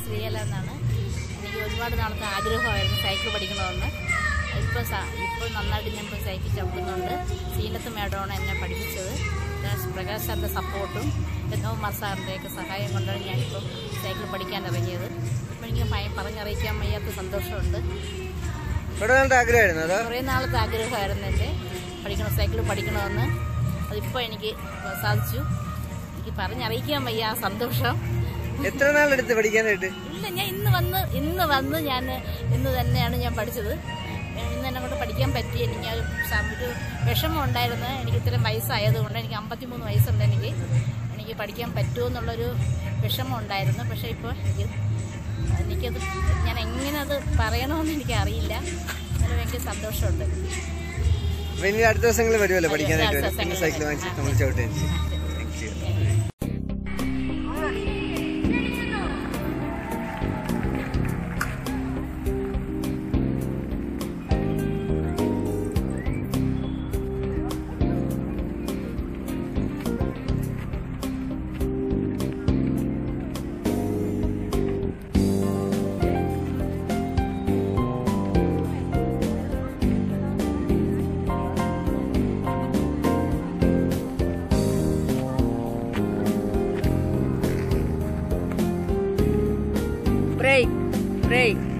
ശ്രീകല എന്നാണ് എനിക്ക് ഒരുപാട് നാളത്തെ ആഗ്രഹമായിരുന്നു സൈക്കിൾ പഠിക്കണമെന്ന് ഇപ്പോൾ ഇപ്പോൾ നന്നായിട്ട് ഞാൻ ഇപ്പോൾ സൈക്കിൾ ചവിട്ടുന്നുണ്ട് സീനത്ത് മേഡമാണ് എന്നെ പഠിപ്പിച്ചത് പ്രകാശ് പ്രകാശ് സാറിൻ്റെ സപ്പോർട്ടും രഘുമാർ സാറിൻ്റെയൊക്കെ സഹായം കൊണ്ടാണ് ഞാനിപ്പോൾ സൈക്കിൾ പഠിക്കാൻ ഇറങ്ങിയത് അപ്പോൾ എനിക്ക് ഭയം പറഞ്ഞറിയിക്കാൻ വയ്യാത്ത സന്തോഷമുണ്ട് ഇവിടെ നാളത്തെ ആഗ്രഹമായിരുന്നു അതോ കുറേ നാളത്തെ ആഗ്രഹമായിരുന്നു എൻ്റെ പഠിക്കണം സൈക്കിൾ പഠിക്കണമെന്ന് അതിപ്പോൾ എനിക്ക് സാധിച്ചു എനിക്ക് പറഞ്ഞറിയിക്കാൻ വയ്യ ആ സന്തോഷം എത്ര നാളെടുത്ത് പഠിക്കാനായിട്ട് ഇല്ല ഞാൻ ഇന്ന് വന്ന് ഇന്ന് വന്ന് ഞാൻ ഇന്ന് തന്നെയാണ് ഞാൻ പഠിച്ചത് ഇന്ന് എന്നെ കൊണ്ട് പഠിക്കാൻ പറ്റി എനിക്ക് ആ ഒരു സ- ഒരു വിഷമം ഉണ്ടായിരുന്നു എനിക്ക് ഇത്രയും വയസ്സായതുകൊണ്ട് എനിക്ക് അമ്പത്തിമൂന്ന് വയസ്സുണ്ട് എനിക്ക് എനിക്ക് പഠിക്കാൻ പറ്റുമോ എന്നുള്ളൊരു വിഷമം ഉണ്ടായിരുന്നു പക്ഷേ ഇപ്പോൾ എനിക്ക് എനിക്കത് ഞാൻ എങ്ങനെ അത് പറയണമെന്ന് എനിക്ക് അറിയില്ല അതിൽ ഭയങ്കര സന്തോഷമുണ്ട് അപ്പൊ ഇനി അടുത്ത ദിവസങ്ങളിൽ വരുമല്ലോ പഠിക്കാനായിട്ട് അടുത്ത വരും പിന്നെ ദിവസങ്ങളിൽ സൈക്കിൾ വാങ്ങിച്ച് വരും. നമ്മൾ ചവിട്ടുകയും ചെയ്യും താങ്ക് യു break, break.